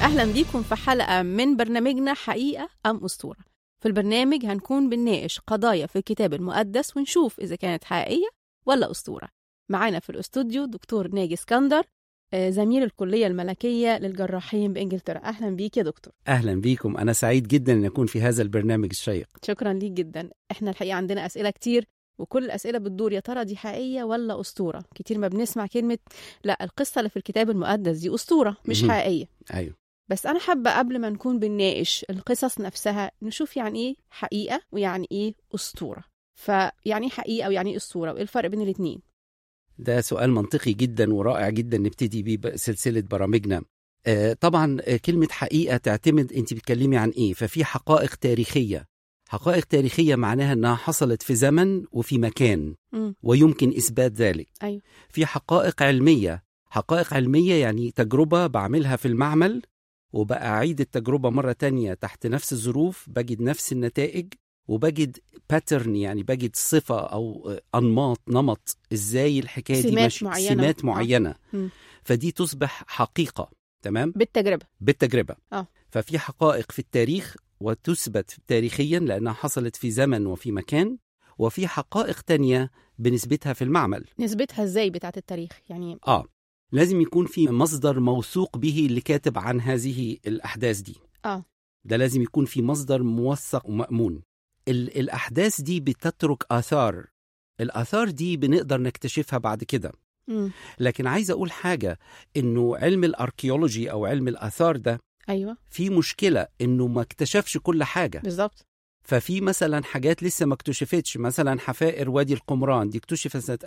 أهلا بيكم في حلقة من برنامجنا حقيقة أم أسطورة في البرنامج هنكون بنناقش قضايا في الكتاب المقدس ونشوف إذا كانت حقيقية ولا أسطورة معانا في الأستوديو دكتور ناجي اسكندر آه، زميل الكلية الملكية للجراحين بإنجلترا أهلا بيك يا دكتور أهلا بيكم أنا سعيد جدا أن أكون في هذا البرنامج الشيق شكرا ليك جدا احنا الحقيقة عندنا أسئلة كتير وكل الأسئلة بتدور يا ترى دي حقيقية ولا أسطورة كتير ما بنسمع كلمة لا القصة اللي في الكتاب المقدس دي أسطورة مش مهم. حقيقية أيوه بس أنا حابة قبل ما نكون بنناقش القصص نفسها نشوف يعني إيه حقيقة ويعني إيه أسطورة فيعني إيه حقيقة ويعني إيه أسطورة وإيه الفرق بين الاتنين ده سؤال منطقي جدا ورائع جدا نبتدي بيه ب- سلسلة برامجنا آه، طبعا آه، كلمة حقيقة تعتمد أنت بتكلمي عن إيه ففي حقائق تاريخية حقائق تاريخية معناها أنها حصلت في زمن وفي مكان مم. ويمكن إثبات ذلك أيوه في حقائق علمية حقائق علمية يعني تجربة بعملها في المعمل وبقى أعيد التجربة مرة تانية تحت نفس الظروف بجد نفس النتائج وبجد باترن يعني بجد صفة أو آه، أنماط نمط إزاي الحكاية دي سمات ماشية معينة. سمات آه. معينة مم. فدي تصبح حقيقة تمام بالتجربة بالتجربة آه. ففي حقائق في التاريخ وتثبت تاريخيا لأنها حصلت في زمن وفي مكان وفي حقائق تانية بنثبتها في المعمل نسبتها إزاي بتاعت التاريخ يعني آه لازم يكون في مصدر موثوق به اللي كاتب عن هذه الأحداث دي آه. ده لازم يكون في مصدر موثق ومأمون ال- الأحداث دي بتترك آثار الآثار دي بنقدر نكتشفها بعد كده مم. لكن عايز أقول حاجة إنه علم الأركيولوجي أو علم الآثار ده أيوه في مشكلة إنه ما اكتشفش كل حاجة بالظبط ففي مثلا حاجات لسه ما اكتشفتش مثلا حفائر وادي القمران دي اكتشفت سنة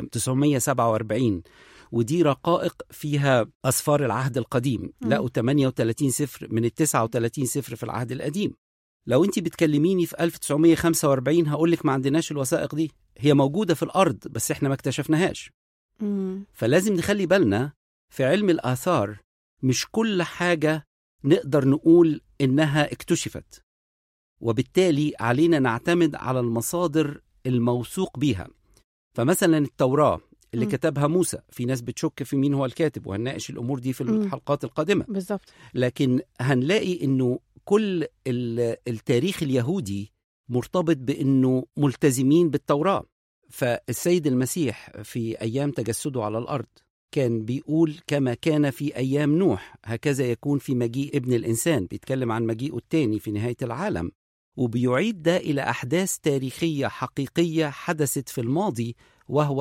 1947 ودي رقائق فيها أسفار العهد القديم مم. لقوا 38 سفر من ال 39 سفر في العهد القديم لو انت بتكلميني في 1945 هقول لك ما عندناش الوثائق دي هي موجودة في الأرض بس احنا ما اكتشفناهاش مم. فلازم نخلي بالنا في علم الآثار مش كل حاجة نقدر نقول إنها اكتشفت وبالتالي علينا نعتمد على المصادر الموثوق بيها فمثلا التوراة اللي مم. كتبها موسى في ناس بتشك في مين هو الكاتب وهنناقش الأمور دي في مم. الحلقات القادمة بالظبط لكن هنلاقي انه كل ال- التاريخ اليهودي مرتبط بانه ملتزمين بالتوراه فالسيد المسيح في ايام تجسده على الارض كان بيقول كما كان في ايام نوح هكذا يكون في مجيء ابن الانسان بيتكلم عن مجيئه التاني في نهايه العالم وبيعيد ده الى احداث تاريخيه حقيقيه حدثت في الماضي وهو